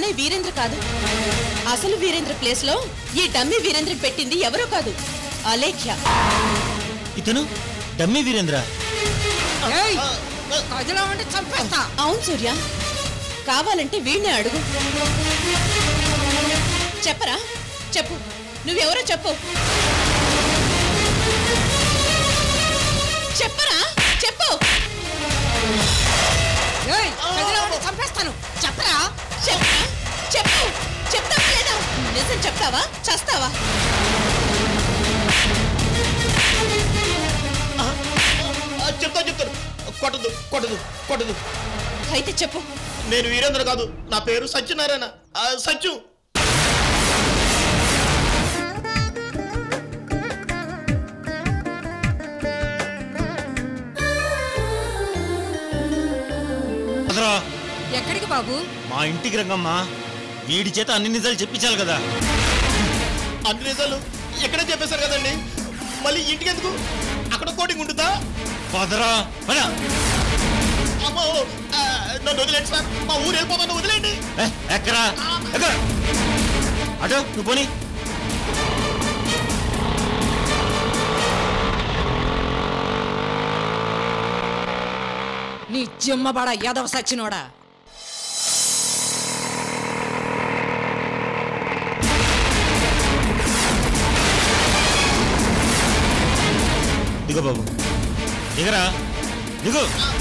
అన్నయ్య వీరేంద్ర కాదు అసలు వీరేంద్ర ప్లేస్ లో ఈ డమ్మి వీరేంద్ర పెట్టింది ఎవరో కాదు అలేఖ్య ఇతను డమ్మి వీరేంద్ర ఏయ్ గదిలో ఉండి చంపేస్తా అవును సూర్య కావాలంటే వీణ్ణే అడుగు చెప్పరా చెప్పు నువ్వెవరో చెప్పు చెప్పరా చెప్పు ఏయ్ గదిలో ఉండి చంపేస్తాను చెప్పరా చెప్పరా చెప్పు చెప్తావా లేదా నిజం చెప్తావా చస్తావా ఆ, చెప్తా చెప్తాను కొట్టదు కొట్టదు కొట్టదు అయితే చెప్పు నేను వీరేంద్ర కాదు నా పేరు సత్యనారాయణ ఆ, సత్యం అదరా ఎక్కడికి బాబు మా ఇంటికి రంగమ్మా వీడి చేత అన్ని నిజాలు చెప్పించాలి కదా అన్ని నిజాలు ఎక్కడే చెప్పేశారు కదండి మళ్ళీ ఇంటికి ఎందుకు అక్కడ కోటింగ్ ఉంటుందా పదరా పద అమ్మో ఆ, నన్ను వదిలేండి సార్ మా ఊరు వెళ్ళిపోతాను వదిలేండి ఎక్కరా ఎక్కడ అటో నువ్వు పోనీ నీ జిమ్మబడ యాదవ సచ్చినోడా దిగో బాబు దిగరా దిగు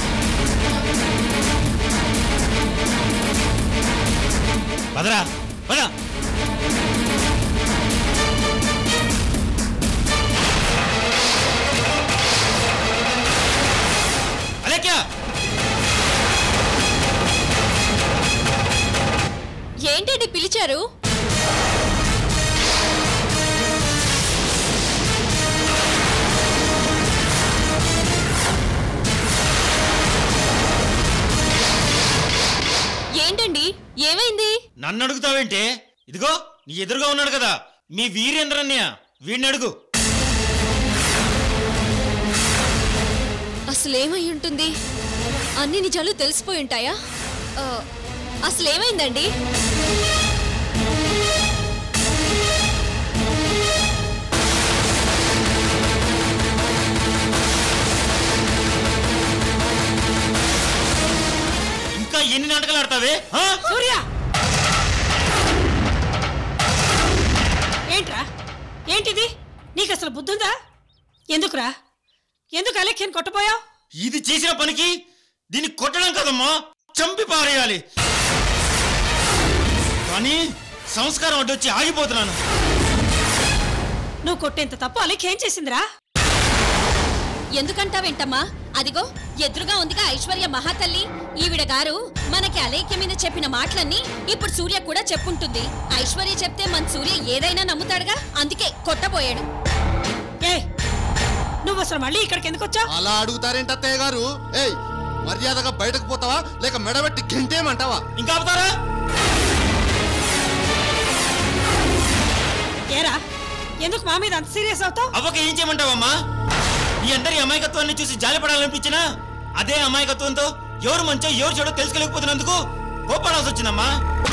పదరా పద అలేక్యా ఏంటండి పిలిచారు ఏంటండి ఏమైంది నన్ను అడుగుతావేంటే ఇదిగో నీ ఎదురుగా ఉన్నాడు కదా మీ వీరేంద్రన్య వీడిని అడుగు అసలేమై ఉంటుంది అన్ని నిజాలు తెలిసిపోయి ఉంటాయా ఆ, అసలేమైందండి ఇంకా ఎన్ని నాటకాలు ఆడతావే ఆ? సూర్య ఏంట్రా ఏంటిది నీకు అసలు బుద్ధుందా ఎందుకురా ఎందుకు అలెక్ష్యం కొట్టపోయావు ఇది చేసిన పనికి దీన్ని కొట్టడం కదమ్మా చంపి పారేయాలి కానీ సంస్కారం అడ్డొచ్చి ఆగిపోతున్నాను నువ్వు కొట్టేంత తప్పు అలెక్ష్యం చేసిందిరా ఎందుకంటావేంటమ్మా అదిగో ఎదురుగా ఉందిగా ఐశ్వర్య మహాతల్లి ఈవిడ గారు మనకి అలేఖ్య మీద చెప్పిన మాటలన్నీ ఇప్పుడు సూర్య కూడా చెప్పుంటుంది ఐశ్వర్య చెప్తే మన సూర్య ఏదైనా నమ్ముతాడుగా అందుకే కొట్టబోయాడు ఏ నువ్వు అసలు మళ్ళీ ఇక్కడికి ఎందుకు వచ్చావు అలా అడుగుతారేంటి అత్తయ్య గారు ఏయ్ మర్యాదగా బయటకు పోతావా లేక మెడబెట్టి గెంటేమంటావా ఇంకా ఆపుతారా ఏరా ఎందుకు మా మీద అంత సీరియస్ అవుతావు అవ్వక ఏం చేయమంటావమ్మా ఈ అందరి అమాయకత్వాన్ని చూసి జాలిపడాలనిపించినా అదే అమాయకత్వంతో ఎవరు మంచో ఎవరు చెడో తెలుసుకోలేకపోతున్నందుకు కోపడాల్సి వచ్చిందమ్మా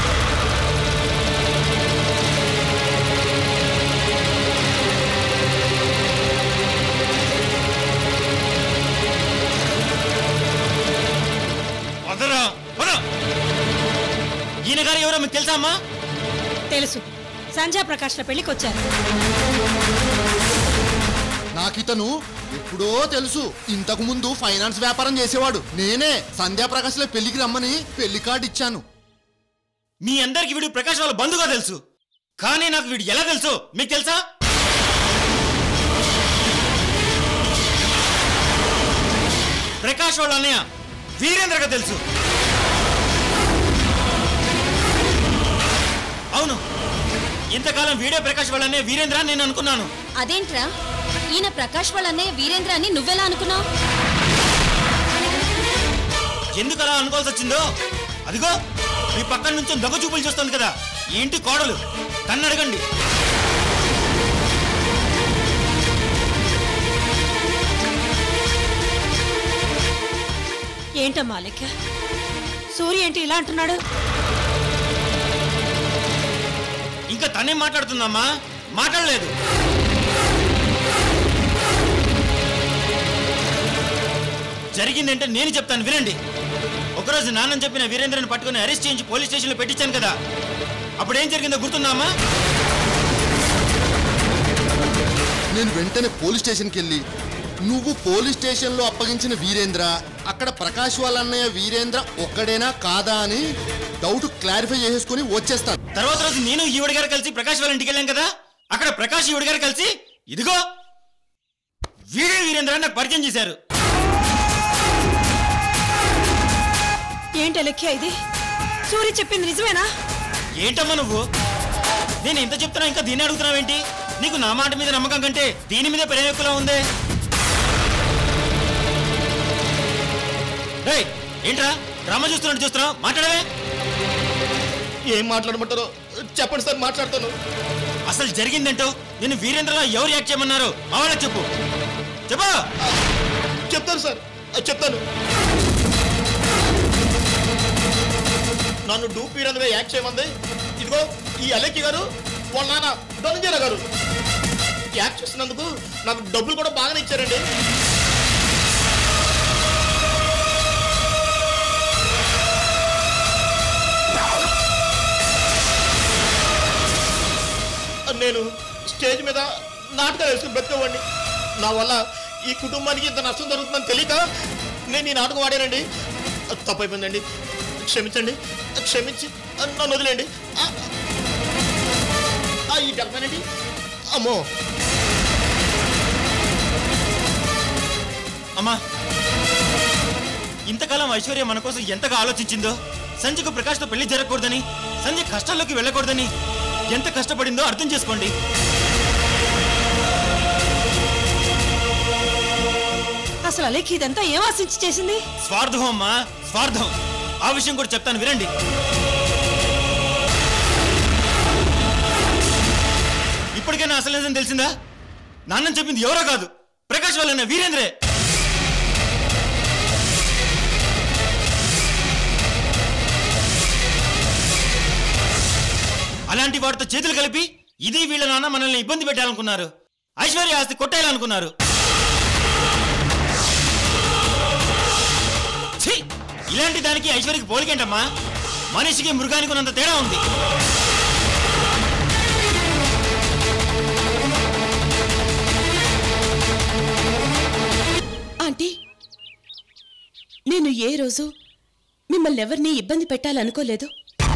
వదరా వద ఈయన గారు ఎవరో మీకు తెలుసా అమ్మా తెలుసు సంజయ్ ప్రకాష్ల పెళ్లికి వచ్చారు నాకితను ఎప్పుడో తెలుసు ఇంతకు ముందు ఫైనాన్స్ వ్యాపారం చేసేవాడు నేనే సంధ్యాప్రకాశ్ లో పెళ్లికి రమ్మని పెళ్లి కార్డు ఇచ్చాను మీ అందరికి వీడు ప్రకాష్ వాళ్ళ బంధుగా తెలుసు కానీ నాకు వీడు ఎలా తెలుసు మీకు తెలుసా ప్రకాష్ వాళ్ళ అన్నయ్య వీరేంద్రగా తెలుసు అవును ఇంతకాలం వీడే ప్రకాష్ వాళ్ళ అన్నయ్య వీరేంద్ర అని నేను అనుకున్నాను అదేంట్రా ఈయన ప్రకాష్ వాళ్ళ అన్నయ్య వీరేంద్ర అని నువ్వెలా అనుకున్నావు ఎందుకు అలా అనుకోవాల్సి వచ్చిందో అదిగో మీ పక్కన నుంచి దొంగ చూపులు చూస్తుంది కదా ఈ ఇంటి కోడలు తన్ను అడగండి ఏంటమ్మా లెక్క సూర్య ఏంటి ఇలా అంటున్నాడు ఇంకా తనే మాట్లాడుతుందమ్మా మాట్లాడలేదు జరిగిందంటే నేను చెప్తాను వినండి ఒకరోజు నాన్నని చెప్పిన వీరేంద్రని పట్టుకుని అరెస్ట్ చేయించి పోలీస్ స్టేషన్లో పెట్టించాను కదా అప్పుడు ఏం జరిగిందో గుర్తుందామా నేను వెంటనే పోలీస్ స్టేషన్కి వెళ్ళి నువ్వు పోలీస్ స్టేషన్లో అప్పగించిన వీరేంద్ర అక్కడ ప్రకాష్ వాళ్ళ అన్నయ్య వీరేంద్ర ఒక్కడేనా కాదా అని డౌట్ క్లారిఫై చేసుకుని వచ్చేస్తాను తర్వాత రోజు నేను ఈవిడ గారు కలిసి ప్రకాష్ వాళ్ళ ఇంటికి వెళ్ళాం కదా అక్కడ ప్రకాష్ ఈవిడ గారు కలిసి ఇదిగో వీడే వీరేంద్ర అని నాకు పరిచయం చేశారు ఏంటి లెక్క ఇది సూర్య చెప్పింది నిజమేనా ఏంటమ్మా నువ్వు నేను ఎంత చెప్తున్నా ఇంకా దీన్ని అడుగుతున్నావేంటి నీకు నా మాట మీద నమ్మకం కంటే దీని మీద ప్రేమ ఎక్కువలా ఉందే రేయ్, ఏంట్రా డ్రామా చూస్తున్నట్టు చూస్తున్నావు మాట్లాడవే ఏం మాట్లాడమంటారో చెప్పండి సార్ మాట్లాడతాను అసలు జరిగిందేంటో నేను వీరేంద్రలో ఎవరు యాక్ట్ చేయమన్నారు మా వాళ్ళకి చెప్పు చెప్పు చెప్తాను సార్ చెప్తాను నన్ను డూప్ వీరందుగా యాక్ట్ చేయమంది ఇదిగో ఈ అలెక్కి గారు వాళ్ళ నాన్న ధనంజయ గారు యాక్ట్ చేసినందుకు నాకు డబ్బులు కూడా బాగానే ఇచ్చారండి నేను స్టేజ్ మీద నాటకాలు వేసుకుని బ్రతికేవాడిని నా వల్ల ఈ కుటుంబానికి ఇంత నష్టం జరుగుతుందని తెలియక నేను ఈ నాటకం వాడానండి తప్పైపోయిందండి క్షమించండి క్షమించి నన్ను వదిలేండి ఆ, ఆ, ఈ డబ్బేనండి అమ్మో అమ్మా ఇంతకాలం ఐశ్వర్య మన కోసం ఎంతగా ఆలోచించిందో సంజయ్కు ప్రకాష్తో పెళ్లి జరగకూడదని సంజయ్ కష్టాల్లోకి వెళ్ళకూడదని ఎంత కష్టపడిందో అర్థం చేసుకోండి అసలు అలెక్ ఇదంతా ఏం ఆశించి చేసింది స్వార్థం అమ్మా స్వార్థం ఆ విషయం కూడా చెప్తాను వినండి ఇప్పటికైనా అసలు నిజం తెలిసిందా నాన్న చెప్పింది ఎవరో కాదు ప్రకాష్ వాళ్ళన్న వీరేంద్రే అలాంటి వాడితో చేతులు కలిపి ఇది వీళ్ళ నాన్న మనల్ని ఇబ్బంది పెట్టాలనుకున్నారు ఐశ్వర్య ఆస్తి కొట్టేయాలనుకున్నారు ఛీ! ఇలాంటి దానికి ఐశ్వర్యకి పోలికేంటమ్మా మనిషికి మృగానికి ఉన్నంత తేడా ఉంది ఆంటీ నేను ఏ రోజు మిమ్మల్ని ఎవరిని ఇబ్బంది పెట్టాలనుకోలేదు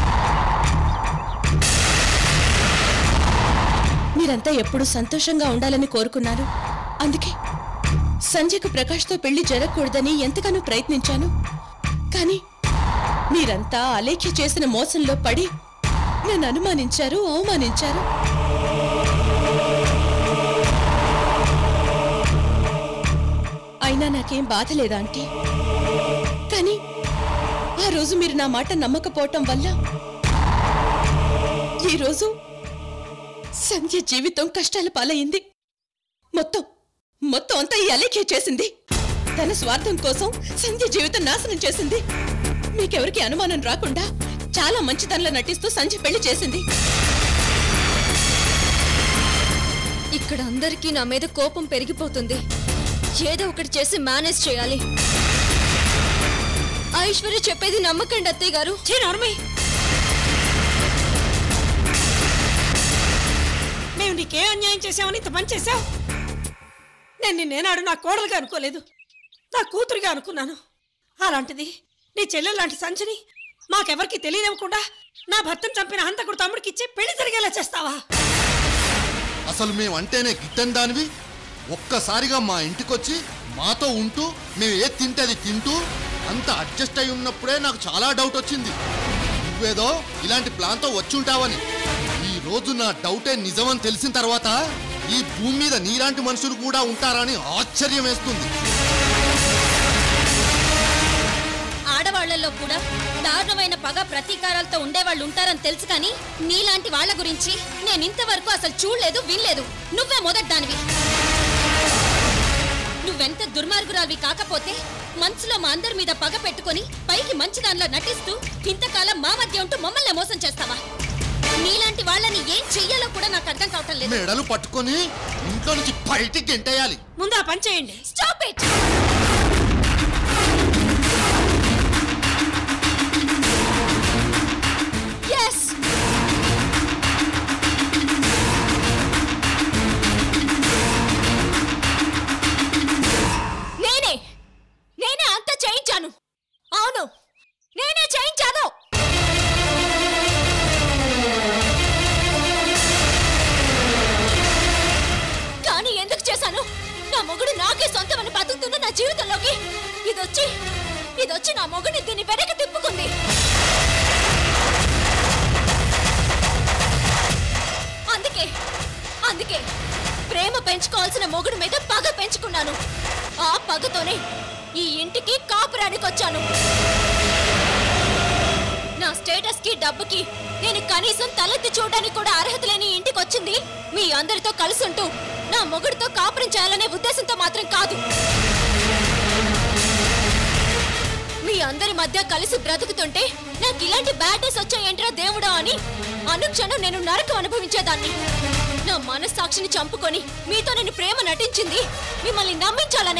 మీరంతా ఎప్పుడు సంతోషంగా ఉండాలని కోరుకున్నాను అందుకే సంజయ్కు ప్రకాష్తో పెళ్లి జరగకూడదని ఎంతగానో ప్రయత్నించాను కానీ మీరంతా అలేఖ్య చేసిన మోసంలో పడి నన్ను అనుమానించారు అవమానించారు అయినా నాకేం బాధ లేదా ఆంటీ కానీ ఆ రోజు మీరు నా మాట నమ్మకపోవటం వల్ల ఈరోజు సంధ్య జీవితం కష్టాల పాలయ్యింది మొత్తం మొత్తం అంతా ఈ అలేఖ్య చేసింది తన స్వార్థం కోసం సంధ్య జీవితం నాశనం చేసింది మీకెవరికి అనుమానం రాకుండా చాలా మంచితనంలో నటిస్తూ సంధ్య పెళ్లి చేసింది ఇక్కడ అందరికీ నా మీద కోపం పెరిగిపోతుంది ఏదో ఒకటి చేసి మేనేజ్ చేయాలి ఐశ్వర్య చెప్పేది నమ్మకండి అత్తయ్య గారు చే నార్మీ మేము నీకే అన్యాయం చేసామని ఇంత పని చేశావు నేను నిన్నేనాడు నా కోడలుగా అనుకోలేదు నా కూతురుగా అనుకున్నాను అలాంటిది నీ చెల్లెలు లాంటి సంచిని మాకెవరికి తెలియనివ్వకుండా నా భర్తను చంపిన హంతకుడు తమ్ముడికి ఇచ్చి పెళ్లి జరిగేలా చేస్తావా అసలు మేమంటేనే గిట్టని దానివి ఒక్కసారిగా మా ఇంటికొచ్చి మాతో ఉంటూ మేము ఏది తింటే అది తింటూ అంత అడ్జస్ట్ అయి ఉన్నప్పుడే నాకు చాలా డౌట్ వచ్చింది నువ్వేదో ఇలాంటి ప్లాన్తో వచ్చి ఉంటావని ఈ రోజు నా డౌటే నిజమని తెలిసిన తర్వాత ఈ భూమి మీద నీలాంటి మనుషులు కూడా ఉంటారని ఆశ్చర్యం వేస్తుంది ఆడవాళ్లలో కూడా దారుణమైన పగ ప్రతీకారాలతో ఉండేవాళ్ళు ఉంటారని తెలుసు కానీ నీలాంటి వాళ్ళ గురించి నేను ఇంతవరకు అసలు చూడలేదు వినలేదు నువ్వే మొదటి దానివి నువ్వెంత దుర్మార్గురాలివి కాకపోతే మనసులో మా అందరి మీద పగ పెట్టుకొని పైకి మంచి దానిలో నటిస్తూ ఇంతకాలం మా మధ్య ఉంటూ మమ్మల్ని మోసం చేస్తావా నీలాంటి వాళ్ళని ఏం చెయ్యాలో కూడా నాకు అర్థం కావటం లేదు మెడలు పట్టుకొని ఇంట్లో నుంచి బయటికి గెంటేయాలి ముందు ఆ పని చేయండి స్టాప్ ఇట్ ఎస్ నేనే నేనే అంతా చేయించాను అవును నేనే చేయించాను కానీ ఎందుకు చేశాను నా మొగుడు నాకే సొంతమని బతుకుతున్న నా జీవితంలోకి ఇదొచ్చి ఇదొచ్చి నా మొగుడిని దీన్ని వెనక తిప్పుకుంది అందుకే అందుకే ప్రేమ పెంచుకోవాల్సిన మొగుడు మీద పగ పెంచుకున్నాను ఆ పగతోనే ఈ ఇంటికి కాపురానికి వచ్చాను నా స్టేటస్ కి డబ్బుకి నేను కనీసం తలెత్తి చూడడానికి కూడా అర్హత లేని ఇంటికి వచ్చింది మీ అందరితో కలుసుంటూ నా మొగుడితో కాపురం చేయాలనే ఉద్దేశంతో మాత్రం కాదు మీ అందరి మధ్య కలిసి బ్రతుకుతుంటే నాకు ఇలాంటి బ్యాడ్ డేస్ వచ్చాయంట్రా దేవుడా అని అనుక్షణం నేను నరకం అనుభవించేదాన్ని నా మనస్సాక్షిని చంపుకొని మీతో నేను ప్రేమ నటించింది మిమ్మల్ని నమ్మించాలనే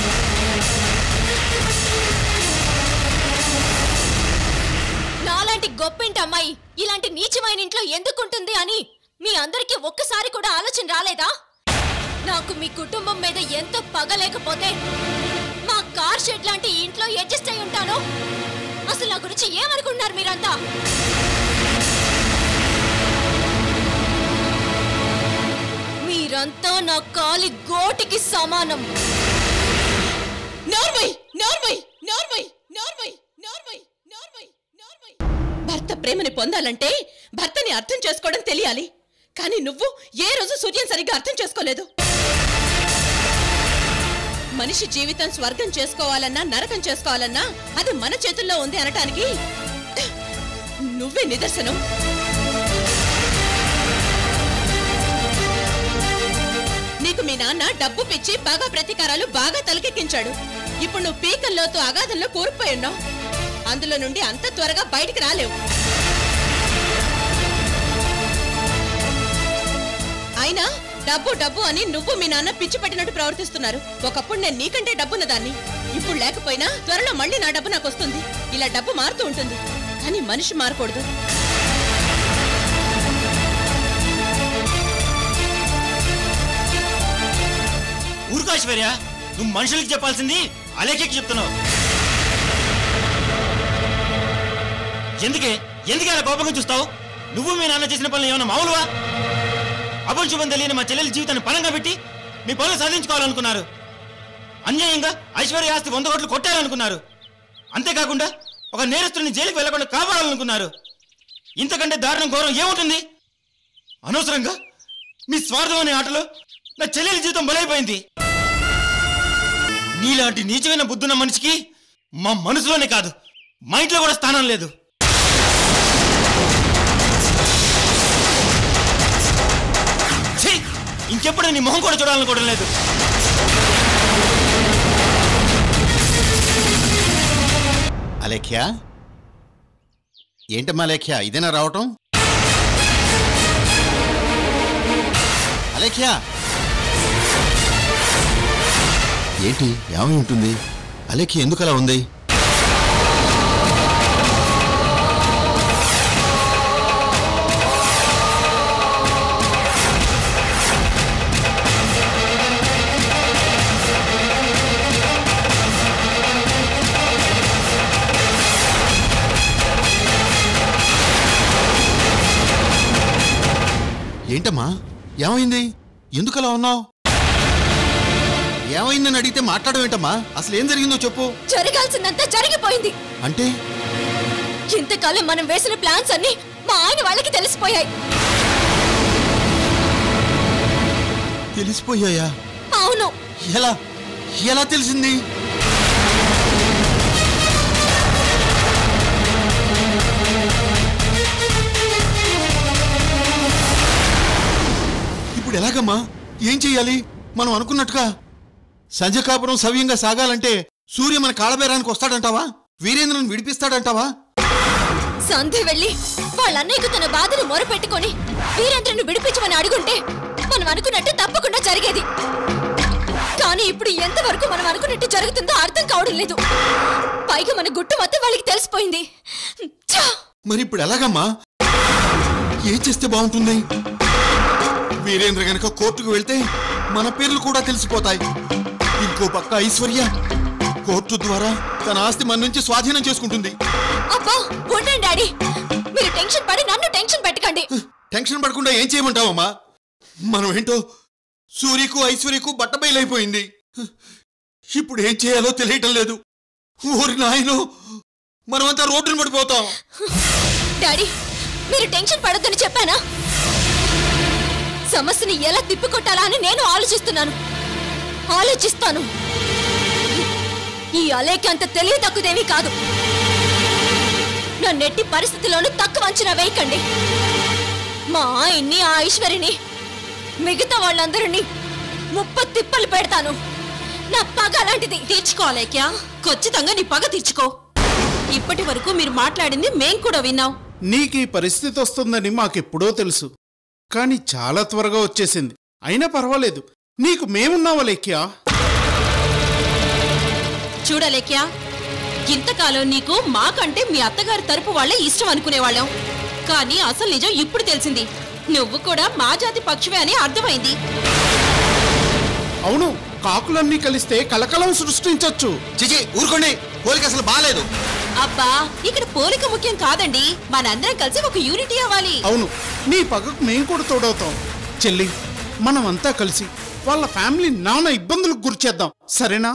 నాలాంటి గొప్పింటి అమ్మాయి ఇలాంటి నీచమైన ఇంట్లో ఎందుకుంటుంది అని మీ అందరికీ ఒక్కసారి కూడా ఆలోచన రాలేదా నాకు మీ కుటుంబం మీద ఎంత పగ లేకపోతే మా కార్ షెడ్ లాంటి ఇంట్లో అడ్జస్ట్ అయి ఉంటాను అసలు నా గురించి ఏమనుకుంటున్నారు మీరంతా మీరంతా నా కాలి గోటికి సమానం నోర్మై నోర్మై నోర్మై నోర్మై నోర్మై నోర్మై నోర్మై భర్త ప్రేమని పొందాలంటే భర్తని అర్థం చేసుకోవడం తెలియాలి కానీ నువ్వు ఏ రోజు సూర్యం సరిగ్గా అర్థం చేసుకోలేదు మనిషి జీవితం స్వర్గం చేసుకోవాలన్నా నరకం చేసుకోవాలన్నా అది మన చేతుల్లో ఉంది అనటానికి నువ్వే నిదర్శనం నీకు మీ నాన్న డబ్బు పిచ్చి బాగా ప్రతీకారాలు బాగా తలకెక్కించాడు ఇప్పుడు నువ్వు పీకల్లోతు అగాధంలో కూరుకుపోయి ఉన్నావు అందులో నుండి అంత త్వరగా బయటికి రాలేవు అయినా డబ్బు డబ్బు అని నువ్వు మీ నాన్న పిచ్చి పట్టినట్టు ప్రవర్తిస్తున్నారు ఒకప్పుడు నేను నీకంటే డబ్బున్న దాన్ని ఇప్పుడు లేకపోయినా త్వరలో మళ్ళీ నా డబ్బు నాకు వస్తుంది ఇలా డబ్బు మారుతూ ఉంటుంది కానీ మనిషి మారకూడదు ఊరుకో ఐశ్వర్య నువ్వు మనుషులకి చెప్పాల్సింది అలేఖకి చెప్తున్నావు ఎందుకే ఎందుకే అలా కోపంగా చూస్తావు నువ్వు మీ నాన్న చేసిన పనులు ఏమైనా మామూలువా అభం శుభం తెలియని మా చెల్లెల జీవితాన్ని పనంగా పెట్టి మీ పనులు సాధించుకోవాలనుకున్నారు అన్యాయంగా ఐశ్వర్య ఆస్తి వంద కోట్లు కొట్టాలనుకున్నారు అంతేకాకుండా ఒక నేరస్తుడిని జైలుకి వెళ్లకుండా కాపాడాలనుకున్నారు ఇంతకంటే దారుణం ఘోరం ఏముంటుంది అనవసరంగా మీ స్వార్థం అనే ఆటలో నా చెల్లెలి జీవితం బలైపోయింది నీలాంటి నీచమైన బుద్ధున్న మనిషికి మా మనసులోనే కాదు మా ఇంట్లో కూడా స్థానం లేదు ఛీ! ఇంకెప్పుడు నీ మొహం కూడా చూడాలనుకోవడం లేదు అలేఖ్య ఏంటమ్మా అలేఖ్య ఇదేనా రావటం అలేఖ్య ఏంటి ఏమై ఉంటుంది అలేఖ్య ఎందుకు అలా ఉంది ఏంటమ్మా ఏమైంది ఎందుకు అలా ఉన్నావు ఏమైందని అడిగితే మాట్లాడడం ఏంటమ్మా అసలు ఏం జరిగిందో చెప్పు జరగాల్సిందంతా జరిగిపోయింది అంటే ఇంతకాలం మనం వేసిన ప్లాన్స్ అన్ని మా ఆయన వాళ్ళకి తెలిసిపోయాయి తెలిసిపోయాయా అవును ఎలా ఎలా తెలిసింది ఇప్పుడు ఎలాగమ్మా ఏం చెయ్యాలి మనం అనుకున్నట్టుగా సంజకాపురం సవ్యంగా సాగాలంటే సూర్య మన కాళబేరానికి వస్తాడంటావా వీరేంద్రను విడిపిస్తాడంటావా సంధ్య వెళ్ళి వాళ్ళ అన్నయ్యకు తన బాధను మొరపెట్టుకొని వీరేంద్రను విడిపించమని అడుగుంటే మనం అనుకున్నట్టు తప్పకుండా జరిగేది కానీ ఇప్పుడు ఎంతవరకు మనం అనుకున్నట్టు జరుగుతుందో అర్థం కావడం లేదు పైగా మన గుట్టు మొత్తం వాళ్ళకి తెలిసిపోయింది ఛా! మరి ఇప్పుడు ఎలాగమ్మా ఏం చేస్తే బాగుంటుంది వీరేంద్ర గనక కోర్టుకు వెళ్తే మన పేర్లు కూడా తెలిసిపోతాయి ఇంకో పక్క ఐశ్వర్య కోర్టు ద్వారా తన ఆస్తి మన నుంచి స్వాధీనం చేసుకుంటుంది అబ్బా ఉండండి డాడీ మీరు టెన్షన్ పడి నన్ను టెన్షన్ పెట్టకండి టెన్షన్ పడకుండా ఏం చేయమంటావమ్మా మనం ఏంటో సూర్యకు ఐశ్వర్యకు బట్టబయలైపోయింది ఇప్పుడు ఏం చేయాలో తెలియటం లేదు ఊరి నాయనో మనమంతా రోడ్డును పడిపోతాం డాడీ మీరు టెన్షన్ పడొద్దని చెప్పానా సమస్యని ఎలా తిప్పికొట్టాలా అని నేను ఆలోచిస్తున్నాను ఆలోచిస్తాను ఈ అలేకి అంత తెలివి తక్కువదేమీ కాదు నన్నెట్టి పరిస్థితిలోనూ తక్కువ అంచనా వేయకండి మా ఆయన్ని ఆ ఐశ్వర్యని మిగతా వాళ్ళందరినీ ముప్ప తిప్పలు పెడతాను నా పగ అలాంటిది తీర్చుకోలేక్యా ఖచ్చితంగా నీ పగ తీర్చుకో ఇప్పటి వరకు మీరు మాట్లాడింది మేం కూడా విన్నాం నీకు ఈ పరిస్థితి వస్తుందని మాకెప్పుడో తెలుసు కానీ చాలా త్వరగా వచ్చేసింది అయినా పర్వాలేదు నీకు మేమున్నావా లేఖ్యా చూడలేక్యా ఇంతకాలం నీకు మాకంటే మీ అత్తగారి తరపు వాళ్ళే ఇష్టం అనుకునేవాళ్ళం కానీ అసలు నిజం ఇప్పుడు తెలిసింది నువ్వు కూడా మా జాతి పక్షువే అని అర్థమైంది అవును కాకులన్నీ కలిస్తే కలకలం సృష్టించొచ్చు చిచి ఊరుకోండి పోలిక అసలు బాగాలేదు అబ్బా ఇక్కడ పోలిక ముఖ్యం కాదండి మనందరం కలిసి ఒక యూనిటీ అవ్వాలి అవును నీ పగకు మేము కూడా తోడవుతాం చెల్లి మనమంతా కలిసి వాళ్ళ ఫ్యామిలీ నాన్న ఇబ్బందులకు గురిచేద్దాం సరేనా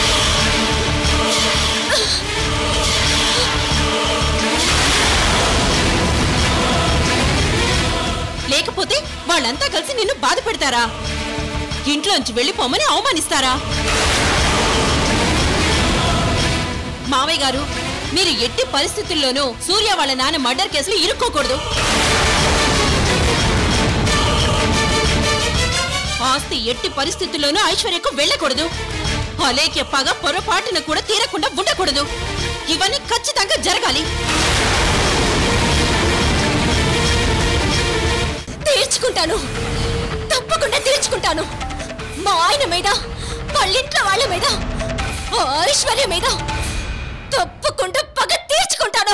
లేకపోతే వాళ్ళంతా కలిసి నిన్ను బాధ పెడతారా ఇంట్లోంచి వెళ్ళిపోమని అవమానిస్తారా మావయ్య గారు మీరు ఎట్టి పరిస్థితుల్లోనూ సూర్య వాళ్ళ నాన్న మర్డర్ కేసులో ఇరుక్కోకూడదు ఆస్తి ఎట్టి పరిస్థితుల్లోనూ ఐశ్వర్యకు వెళ్ళకూడదు అలేఖ్య పగ పొరపాటున కూడా తీరకుండా ఉండకూడదు ఇవన్నీ ఖచ్చితంగా జరగాలి తీర్చుకుంటాను తప్పకుండా తీర్చుకుంటాను మా ఆయన మీద వాళ్ళింట్లో వాళ్ళ మీద ఆ ఐశ్వర్య మీద తప్పకుండా పగ తీర్చుకుంటాను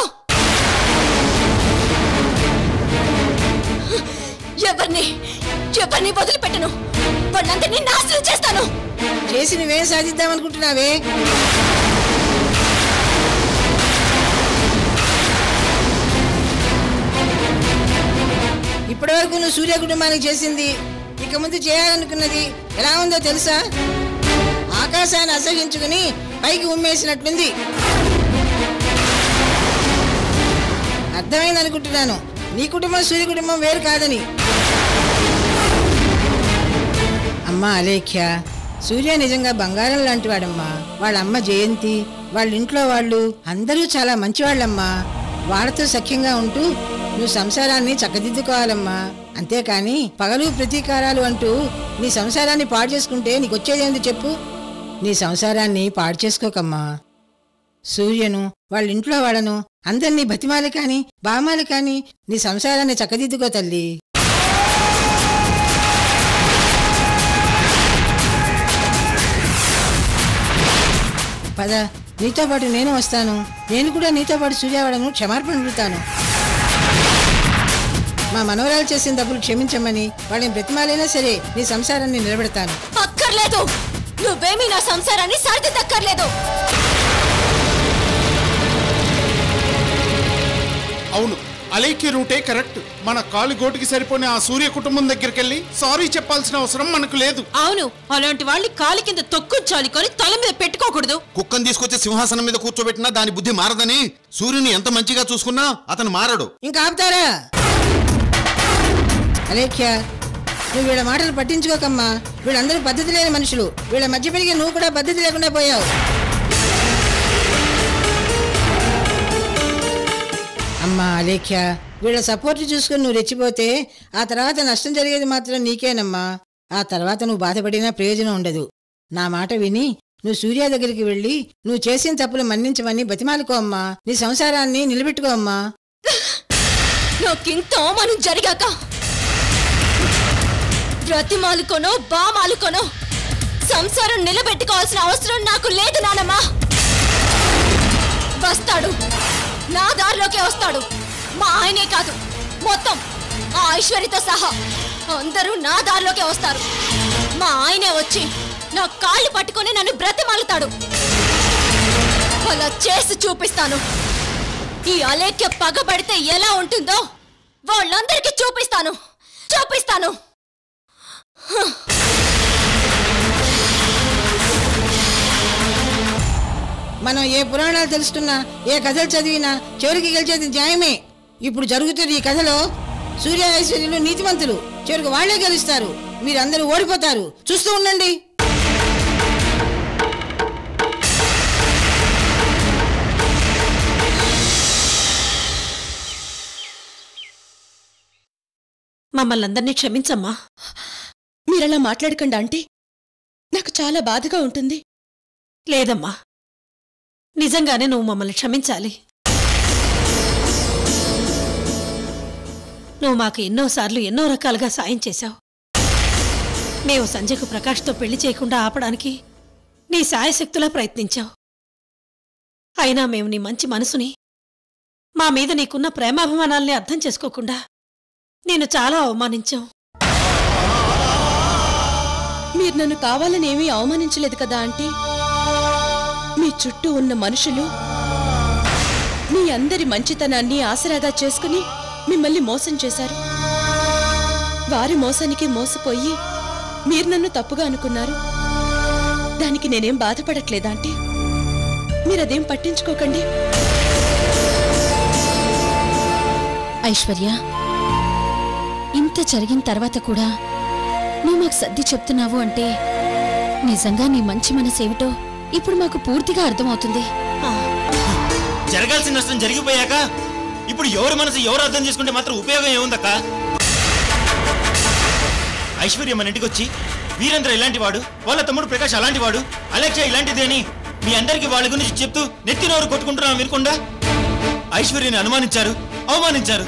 ఎవరిని ఎవరిని వదిలిపెట్టను వాళ్ళందరినీ నాశనం చేస్తాను చేసి నువ్వేం సాధిద్దామనుకుంటున్నావే ఇప్పటివరకు నువ్వు సూర్య కుటుంబానికి చేసింది ఇక ముందు చేయాలనుకున్నది ఎలా ఉందో తెలుసా ఆకాశాన్ని అసహించుకుని పైకి ఉమ్మేసినట్లుంది అర్థమైంది అనుకుంటున్నాను నీ కుటుంబం సూర్య కుటుంబం వేరు కాదని అమ్మా అలేఖ్య సూర్య నిజంగా బంగారం లాంటి వాడమ్మా వాళ్ళ అమ్మ జయంతి వాళ్ళ ఇంట్లో వాళ్ళు అందరూ చాలా మంచివాళ్ళమ్మా వాళ్ళతో సఖ్యంగా ఉంటూ నువ్వు సంసారాన్ని చక్కదిద్దుకోవాలమ్మా అంతేకాని పగలు ప్రతీకారాలు అంటూ నీ సంసారాన్ని పాడు చేసుకుంటే నీకు వచ్చేదేంది చెప్పు నీ సంసారాన్ని పాడు చేసుకోకమ్మా సూర్యను వాళ్ళ ఇంట్లో వాళ్ళను అందరినీ బతిమాలి కాని బామాలి కాని నీ సంసారాన్ని చక్కదిద్దుకో తల్లి పద నీతో పాటు నేను వస్తాను నేను కూడా నీతో పాటు సూర్యవాడను క్షమార్పణ అడుగుతాను మా మనవరాలు చేసిన తప్పులు క్షమించమని వాళ్ళని బ్రతిమాలైనా సరే నీ సంసారాన్ని నిలబెడతాను అక్కర్లేదు నువ్వేమీ నా సంసారాన్ని సరిదిద్దక్కర్లేదు అవును అలేఖ్య రూటే కరెక్ట్ మన కాలు గోటికి సరిపోయిన ఆ సూర్య కుటుంబం దగ్గరికి వెళ్ళి సారీ చెప్పాల్సిన అవసరం మనకు లేదు అవును అలాంటి వాళ్ళని కాలి కింద తొక్కుంచాలి కొని తల మీద పెట్టుకోకూడదు కుక్కను తీసుకొచ్చి సింహాసనం మీద కూర్చోబెట్టినా దాని బుద్ధి మారదని సూర్యుని ఎంత మంచిగా చూసుకున్నా అతను మారడు ఇంకా ఆపుతారా అలేఖ్య నువ్వు వీళ్ళ మాటలు పట్టించుకోకమ్మా వీళ్ళందరూ పద్ధతి లేని మనుషులు వీళ్ళ మధ్య పెరిగి నువ్వు కూడా పద్ధతి లేకుండా పోయావు అమ్మా అలేఖ్య వీళ్ళ సపోర్ట్ చూసుకుని నువ్వు రెచ్చిపోతే ఆ తర్వాత నష్టం జరిగేది మాత్రం నీకేనమ్మా ఆ తర్వాత నువ్వు బాధపడినా ప్రయోజనం ఉండదు నా మాట విని నువ్వు సూర్య దగ్గరికి వెళ్ళి నువ్వు చేసిన తప్పులు మన్నించమని బతిమాలుకో అమ్మా నీ సంసారాన్ని నిలబెట్టుకో అమ్మా నాకింత అవమానం జరిగాక బ్రతిమాలుకొనో బామాలుకొనో సంసారం నిలబెట్టుకోవాల్సిన అవసరం నాకు లేదు నానమ్మా వస్తాడు నా దారిలోకే వస్తాడు మా ఆయనే కాదు మొత్తం ఆ ఐశ్వర్యతో సహా అందరూ నా దారిలోకే వస్తారు మా ఆయనే వచ్చి నా కాళ్ళు పట్టుకొని నన్ను బ్రతిమాలుతాడు అలా చేసి చూపిస్తాను ఈ అలేఖ్య పగబడితే ఎలా ఉంటుందో వాళ్ళందరికీ చూపిస్తాను చూపిస్తాను మనం ఏ పురాణాలు తెలుసుకున్నా ఏ కథలు చదివినా చివరికి గెలిచేది న్యాయమే ఇప్పుడు జరుగుతున్న ఈ కథలో సూర్య ఐశ్వర్యులు నీతిమంతులు చివరికి వాళ్లే గెలుస్తారు మీరందరూ ఓడిపోతారు చూస్తూ ఉండండి మమ్మల్ని అందరినీ క్షమించమ్మా మీరలా మాట్లాడకండి ఆంటీ నాకు చాలా బాధగా ఉంటుంది లేదమ్మా నిజంగానే నువ్వు మమ్మల్ని క్షమించాలి నువ్వు మాకు ఎన్నోసార్లు ఎన్నో రకాలుగా సాయం చేశావు మేము సంజయ్కు ప్రకాష్తో పెళ్లి చేయకుండా ఆపడానికి నీ సాయశక్తులా ప్రయత్నించావు అయినా మేము నీ మంచి మనసుని మా మీద నీకున్న ప్రేమాభిమానాల్ని అర్థం చేసుకోకుండా నేను చాలా అవమానించాం మీరు నన్ను కావాలని ఏమీ అవమానించలేదు కదా ఆంటీ మీ చుట్టూ ఉన్న మనుషులు మీ అందరి మంచితనాన్ని ఆసరాగా చేసుకుని మిమ్మల్ని మోసం చేశారు వారి మోసానికి మోసపోయి మీరు నన్ను తప్పుగా అనుకున్నారు దానికి నేనేం బాధపడట్లేదా ఆంటీ మీరదేం పట్టించుకోకండి ఐశ్వర్య ఇంత జరిగిన తర్వాత కూడా నువ్వు మాకు సర్ది చెప్తున్నావు అంటే నిజంగా నీ మంచి మనసేమిటో ఇప్పుడు మాకు పూర్తిగా అర్థమవుతుంది జరగాల్సిన నష్టం జరిగిపోయాక ఇప్పుడు ఎవరి మనసు ఎవరు అర్థం చేసుకుంటే మాత్రం ఉపయోగం ఏముందక్క ఐశ్వర్య మన ఇంటికి వచ్చి వీరేంద్ర ఇలాంటి వాడు వాళ్ళ తమ్ముడు ప్రకాష్ అలాంటి వాడు అలెక్ష ఇలాంటిది అని మీ అందరికి వాళ్ళ గురించి చెప్తూ నెత్తి నోరు కొట్టుకుంటున్నాం వినకుండా ఐశ్వర్యని అనుమానించారు అవమానించారు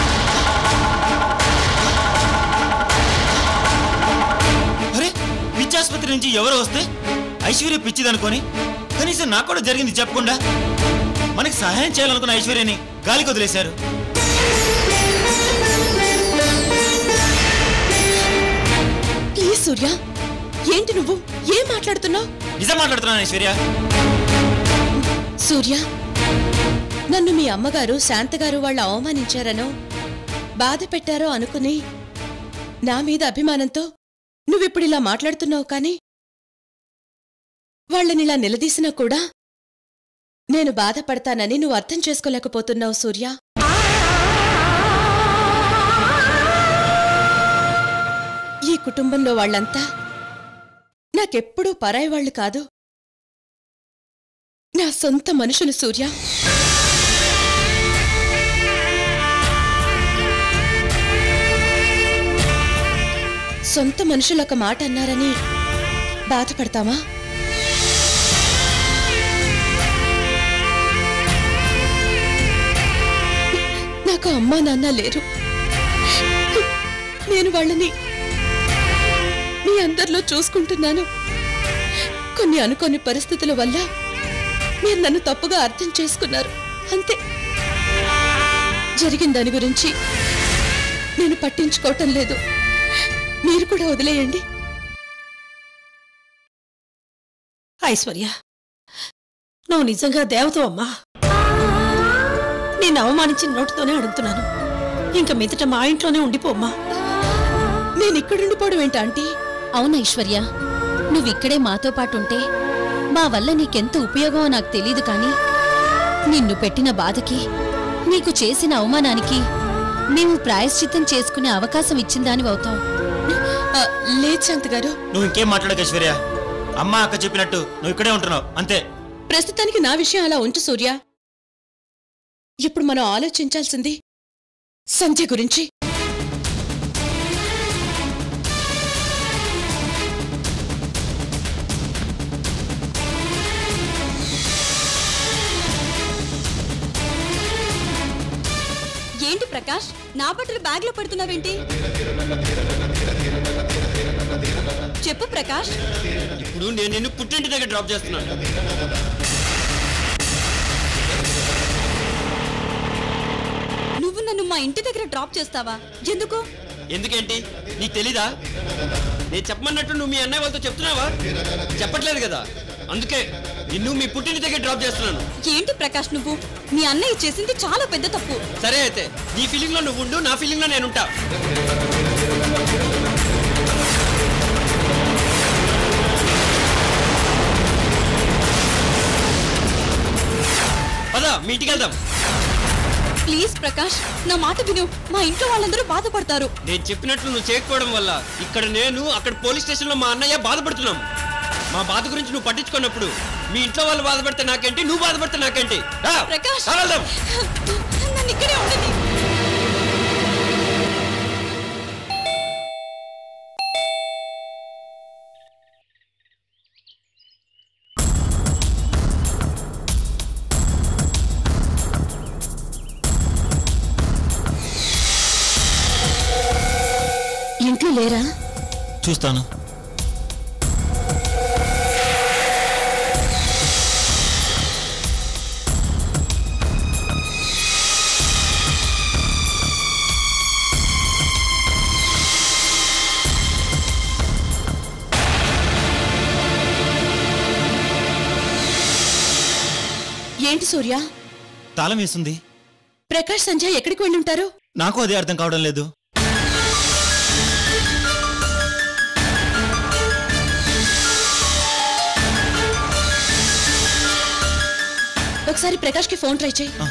అరే పిచ్చాసుపత్రి నుంచి ఎవరో వస్తే ఐశ్వర్య పిచ్చిదనుకొని కనీసం నాకు కూడా జరిగింది చెప్పకుండా మనకి సహాయం చేయాలనుకున్న ఐశ్వర్యని గాలికి వదిలేశారు ప్లీజ్ సూర్య ఏంటి నువ్వు ఏం మాట్లాడుతున్నావు నిజం మాట్లాడుతున్నాను ఐశ్వర్య సూర్య నన్ను మీ అమ్మగారు శాంతగారు వాళ్ళు అవమానించారనో బాధ పెట్టారో అనుకుని నా మీద అభిమానంతో నువ్విప్పుడు ఇలా మాట్లాడుతున్నావు కానీ వాళ్ళని ఇలా నిలదీసినా కూడా నేను బాధపడతానని నువ్వు అర్థం చేసుకోలేకపోతున్నావు సూర్య ఈ కుటుంబంలో వాళ్ళంతా నాకెప్పుడూ పరాయి వాళ్ళు కాదు నా సొంత మనుషులు సూర్య సొంత మనుషులు ఒక మాట అన్నారని బాధపడతామా నాకు అమ్మా నాన్న లేరు నేను వాళ్ళని మీ అందరిలో చూసుకుంటున్నాను కొన్ని అనుకోని పరిస్థితుల వల్ల మీరు నన్ను తప్పుగా అర్థం చేసుకున్నారు అంతే జరిగిన దాని గురించి నేను పట్టించుకోవటం లేదు మీరు కూడా వదిలేయండి ఐశ్వర్య నువ్వు నిజంగా దేవతవమ్మా నేను అవమానించిన నోటితోనే అడుగుతున్నాను ఇంక మీదట మా ఇంట్లోనే ఉండిపోమ్మా నేను ఇక్కడుండిపోవడం ఏంటి ఆంటీ అవును ఐశ్వర్య నువ్విక్కడే మాతో పాటు ఉంటే మా వల్ల నీకెంత ఉపయోగమో నాకు తెలీదు కానీ నిన్ను పెట్టిన బాధకి నీకు చేసిన అవమానానికి మేము ప్రాయశ్చిత్తం చేసుకునే అవకాశం ఇచ్చిందాని అవుతాం ఆ, లేదు శాంత్ గారు నువ్వు ఇంకేం మాట్లాడక ఐశ్వర్య అమ్మ అక్క చెప్పినట్టు నువ్వు ఇక్కడే ఉంటున్నావు అంతే ప్రస్తుతానికి నా విషయం అలా ఉంచు సూర్య ఇప్పుడు మనం ఆలోచించాల్సింది సంధ్య గురించి ఏంటి ప్రకాష్ ప్రకాష్ నా బట్టలు బ్యాగ్ లో పెడుతున్నావేంటి చెప్పు ప్రకాష్ ఇప్పుడు నేను నిన్ను పుట్టింటి దగ్గర డ్రాప్ చేస్తున్నాను నువ్వు నన్ను మా ఇంటి దగ్గర డ్రాప్ చేస్తావా ఎందుకు ఎందుకేంటి నీకు తెలీదా నేను చెప్పమన్నట్టు నువ్వు మీ అన్నయ్య వాళ్ళతో చెప్తున్నావా చెప్పట్లేదు కదా అందుకే నిన్ను మీ పుట్టింటి దగ్గర డ్రాప్ చేస్తున్నాను ఏంటి ప్రకాష్ నువ్వు మీ అన్నయ్య చేసింది చాలా పెద్ద తప్పు సరే అయితే నీ ఫీలింగ్ లో నువ్వు ఉండు నా ఫీలింగ్ లో నేను ఉంటా పద మీ ఇంటికి వెళ్దాం ప్లీజ్ ప్రకాష్ నా మాట విను మా ఇంట్లో వాళ్ళందరూ బాధపడతారు నేను చెప్పినట్లు నువ్వు చేయకపోవడం వల్ల ఇక్కడ నేను అక్కడ పోలీస్ స్టేషన్ లో మా అన్నయ్య బాధపడుతున్నాం మా బాధ గురించి నువ్వు పట్టించుకున్నప్పుడు మీ ఇంట్లో వాళ్ళు బాధపడితే నాకేంటి నువ్వు బాధపడితే నాకేంటి రా, ప్రకాష్ రా వెళ్దాం. నన్ను ఇక్కడే ఉండని ఇంట్లో లేరా చూస్తాను ఏంటి సూర్య తాళం వేస్తుంది ప్రకాష్ సంజయ్ ఎక్కడికి వెళ్ళి ఉంటారు నాకు అదే అర్థం కావడం లేదు ఒకసారి ప్రకాష్ కి ఫోన్ ట్రై చేయి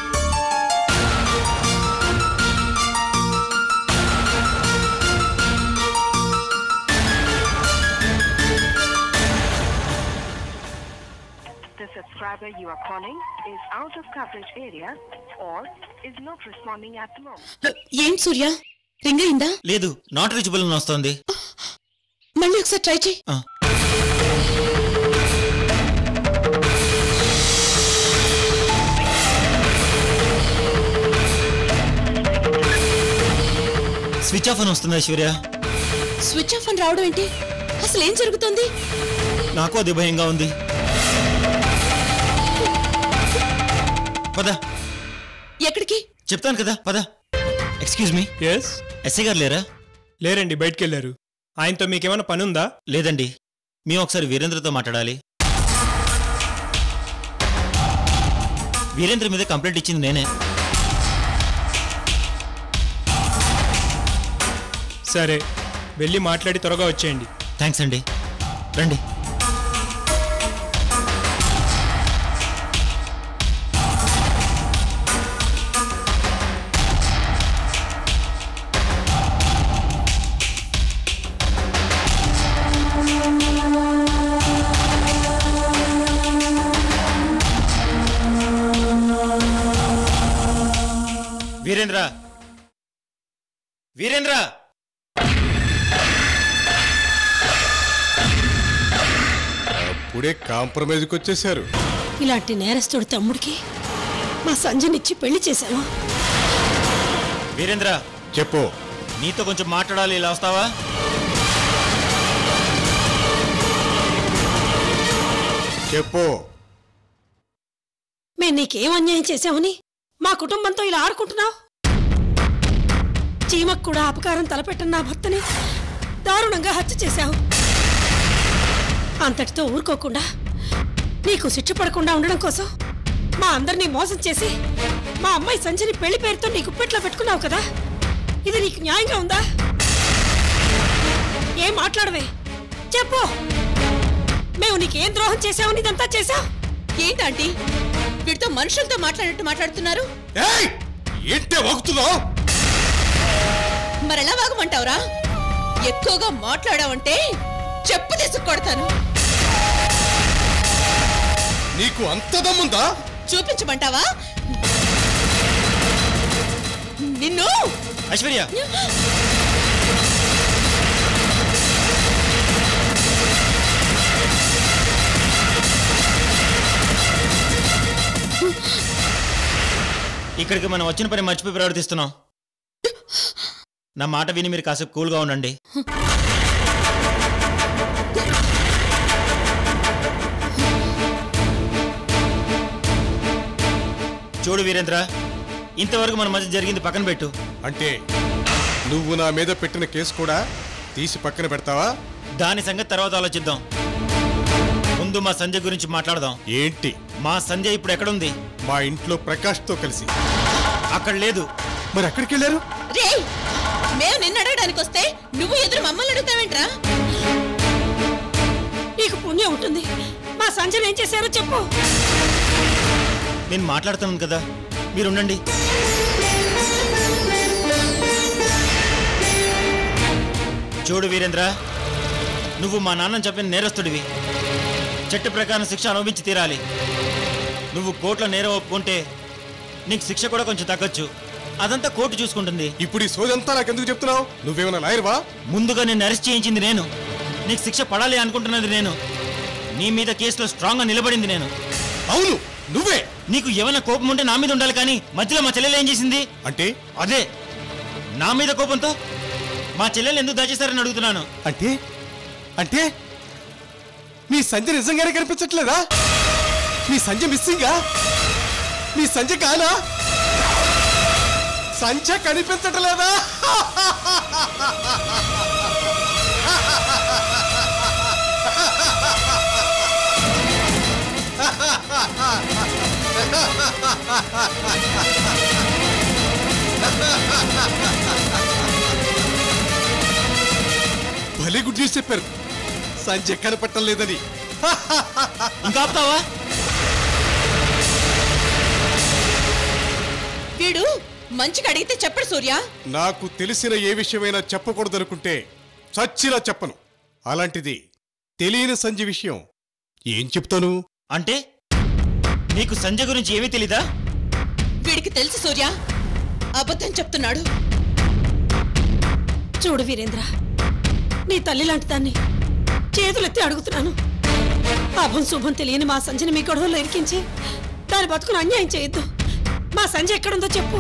The subscriber you are calling is out of coverage area or is not responding at the moment. ఏంటి సూర్య రింగ్ అయిందా లేదు నాట్ రీచబుల్ అని వస్తుంది మళ్ళీ ఒకసారి ట్రై చేయి ఆ. స్విచ్ ఆఫ్ అని వస్తుంది ఐశ్వర్య స్విచ్ ఆఫ్ అని రావడం ఏంటి అసలు ఏం జరుగుతుంది నాకు అదే భయంగా ఉంది పద ఎక్కడికి చెప్తాను కదా పద ఎక్స్క్యూజ్ మీ ఎస్ ఎస్ఐ గారు లేరా లేరండి బయటికి వెళ్ళారు ఆయనతో మీకేమైనా పని ఉందా లేదండి మేము ఒకసారి వీరేంద్రతో మాట్లాడాలి వీరేంద్ర మీద కంప్లైంట్ ఇచ్చింది నేనే సరే వెళ్ళి మాట్లాడి త్వరగా వచ్చేయండి థ్యాంక్స్ అండి రండి వీరేంద్ర వీరేంద్ర అప్పుడే కాంప్రమైజ్కి వచ్చేసారు ఇలాంటి నేరస్తుడి తమ్ముడికి మా సంజనిచ్చి పెళ్లి చేశాను వీరేంద్ర చెప్పు నీతో కొంచెం మాట్లాడాలి ఇలా వస్తావా చెప్పు మేము నీకేం అన్యాయం చేశామని మా కుటుంబంతో ఇలా ఆడుకుంటున్నావు చీమకు కూడా అపకారం తలపెట్టిన నా భర్తని దారుణంగా హత్య చేశావు అంతటితో ఊరుకోకుండా నీకు శిక్ష పడకుండా ఉండడం కోసం మా అందరినీ మోసం చేసి మా అమ్మాయి సంజని పెళ్లి పేరుతో నీ గుప్పెట్లో పెట్టుకున్నావు కదా ఇది నీకు న్యాయంగా ఉందా ఏం మాట్లాడవే చెప్పు మేము నీకేం ద్రోహం చేశామని ఇదంతా చేశావు ఏంటంటీ వీడితో మనుషులతో మాట్లాడినట్టు మాట్లాడుతున్నారు ఏయ్! ఏంటే వాగుతున్నావు మరెలా వాగమంటావురా ఎక్కువగా మాట్లాడావంటే చెప్పు తీసుకు కొడతాను నీకు అంత దమ్ముందా చూపించమంటావా నిన్ను ఐశ్వర్య ఇక్కడికి మనం వచ్చిన పని మర్చిపోయి ప్రవర్తిస్తున్నాం నా మాట విని మీరు కాసేపు కూల్గా ఉండండి చూడు వీరేంద్ర ఇంతవరకు మన మధ్య జరిగింది పక్కన పెట్టు అంటే నువ్వు నా మీద పెట్టిన కేసు కూడా తీసి పక్కన పెడతావా దాని సంగతి తర్వాత ఆలోచిద్దాం ముందు మా సంజయ్ గురించి మాట్లాడదాం ఏంటి మా సంజయ్ ఇప్పుడు ఎక్కడుంది మా ఇంట్లో ప్రకాష్తో కలిసి అక్కడ లేదు మరి ఎక్కడికి వెళ్ళారు రే మేము నిన్ను అడగడానికి వస్తే నువ్వు ఎదురు మమ్మల్ని అడుగుతావేంట్రా నీకు పుణ్యం ఉంటుంది మా సంజయ్ ఏం చేశారో చెప్పు నేను మాట్లాడుతున్నాను కదా మీరు ఉండండి చూడు వీరేంద్ర నువ్వు మా నాన్నని చెప్పిన నేరస్తుడివి చట్ట ప్రకారం శిక్ష అనుభవించి తీరాలి నువ్వు కోర్టులో నేరం ఒప్పుకుంటే నీకు శిక్ష కూడా కొంచెం తగ్గొచ్చు అదంతా కోర్టు చూసుకుంటుంది ఇప్పుడు ఈ సోదంతా నాకెందుకు చెప్తున్నావు నువ్వేమైనా లాయర్వా ముందుగా నేను అరెస్ట్ చేయించింది నేను నీకు శిక్ష పడాలి అనుకుంటున్నది నేను నీ మీద కేసులో స్ట్రాంగ్గా నిలబడింది నేను అవును నువ్వే నీకు ఏమైనా కోపం ఉంటే నా మీద ఉండాలి కానీ మధ్యలో మా చెల్లెలు ఏం చేసింది అంటే అదే నా మీద కోపంతో మా చెల్లెలు ఎందుకు దాచేశారని అడుగుతున్నాను అంటే అంటే మీ సంజయ్ నిజంగానే కనిపించట్లేదా మీ సంజయ్ మిస్సింగా మీ సంజయ్ కానా సంజయ్ కనిపించట్లేదా భలే గుడ్ న్యూస్ చెప్పారు సంజయ్ కనపట్టం లేదని ఇంకా ఆపుతావా వీడు మంచిగా అడిగితే చెప్పడు సూర్య నాకు తెలిసిన ఏ విషయమైనా చెప్పకూడదనుకుంటే చచ్చిలా చెప్పను అలాంటిది తెలియని సంజయ్ విషయం ఏం చెప్తాను అంటే నీకు సంజయ్ గురించి ఏమీ తెలీదా వీడికి తెలుసు సూర్య అబద్ధం చెప్తున్నాడు చూడు వీరేంద్ర నీ తల్లి లాంటి దాన్ని చేతులెత్తి అడుగుతున్నాను అభం శుభం తెలియని మా సంజయని మీ గొడవల్లో ఇరికించి దాని బతుకును అన్యాయం చేయొద్దు మా సంజయ్ ఎక్కడుందో చెప్పు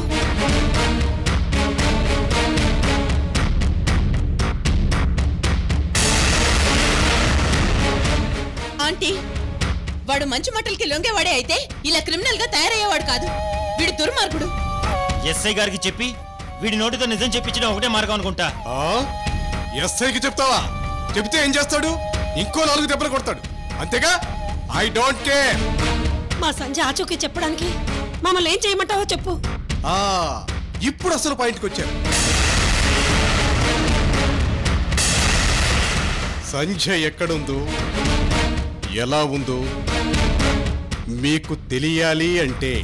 ఆంటీ వాడు మంచి మాటలకి లొంగేవాడే అయితే ఇలా క్రిమినల్ గా తయారయ్యేవాడు కాదు వీడు దుర్మార్గుడు ఎస్ఐ గారికి చెప్పి వీడి నోటితో నిజం చెప్పించడం ఒకటే మార్గం అనుకుంటా ఆ ఎస్ఐకి చెప్తావా చెప్తే ఏం చేస్తాడు ఇంకో నాలుగు దెబ్బలు కొడతాడు అంతేగా ఐ డోంట్ కేర్ మా సంజయ్ ఆచూకీ చెప్పడానికి మమ్మల్ని ఏం చేయమంటావో చెప్పు ఆ ఇప్పుడు అసలు పాయింట్కి వచ్చారు సంజయ్ ఎక్కడుందో ఎలా ఉందో మీకు తెలియాలి అంటే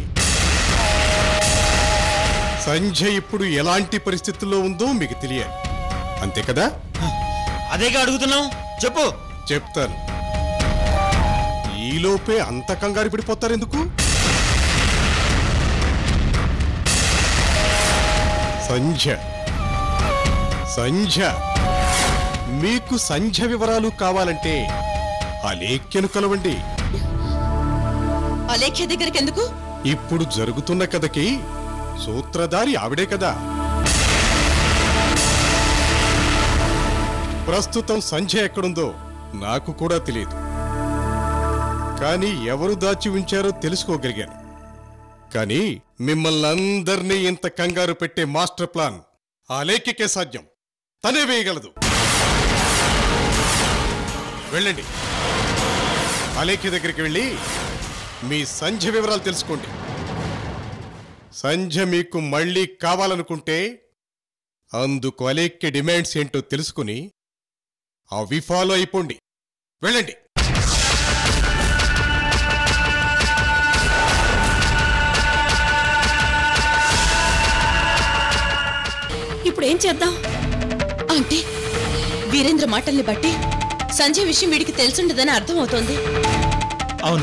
సంజయ్ ఇప్పుడు ఎలాంటి పరిస్థితుల్లో ఉందో మీకు తెలియాలి అంతే కదా అదేగా అడుగుతున్నావు చెప్పు చెప్తాను ఈలోపే అంత కంగారు పడిపోతారు ఎందుకు సంధ్య సంధ్య మీకు సంధ్య వివరాలు కావాలంటే ఆ లేఖ్యను కలవండి అలేఖ్య దగ్గరికి ఎందుకు ఇప్పుడు జరుగుతున్న కథకి సూత్రధారి ఆవిడే కదా ప్రస్తుతం సంధ్య ఎక్కడుందో నాకు కూడా తెలియదు కానీ ఎవరు దాచి ఉంచారో తెలుసుకోగలిగాను కానీ మిమ్మల్ని అందరినీ ఇంత కంగారు పెట్టే మాస్టర్ ప్లాన్ ఆ లేఖకే సాధ్యం తనే వేయగలదు వెళ్ళండి అలేఖ్య దగ్గరికి వెళ్ళి మీ సంధ్య వివరాలు తెలుసుకోండి సంధ్య మీకు మళ్ళీ కావాలనుకుంటే అందుకు అలేఖ్య డిమాండ్స్ ఏంటో తెలుసుకుని అవి ఫాలో అయిపోండి వెళ్ళండి ఇప్పుడు ఏం చేద్దాం అంటే వీరేంద్ర మాటల్ని బట్టి సంజయ్ విషయం వీడికి తెలుసుండదని అర్థమవుతోంది అవును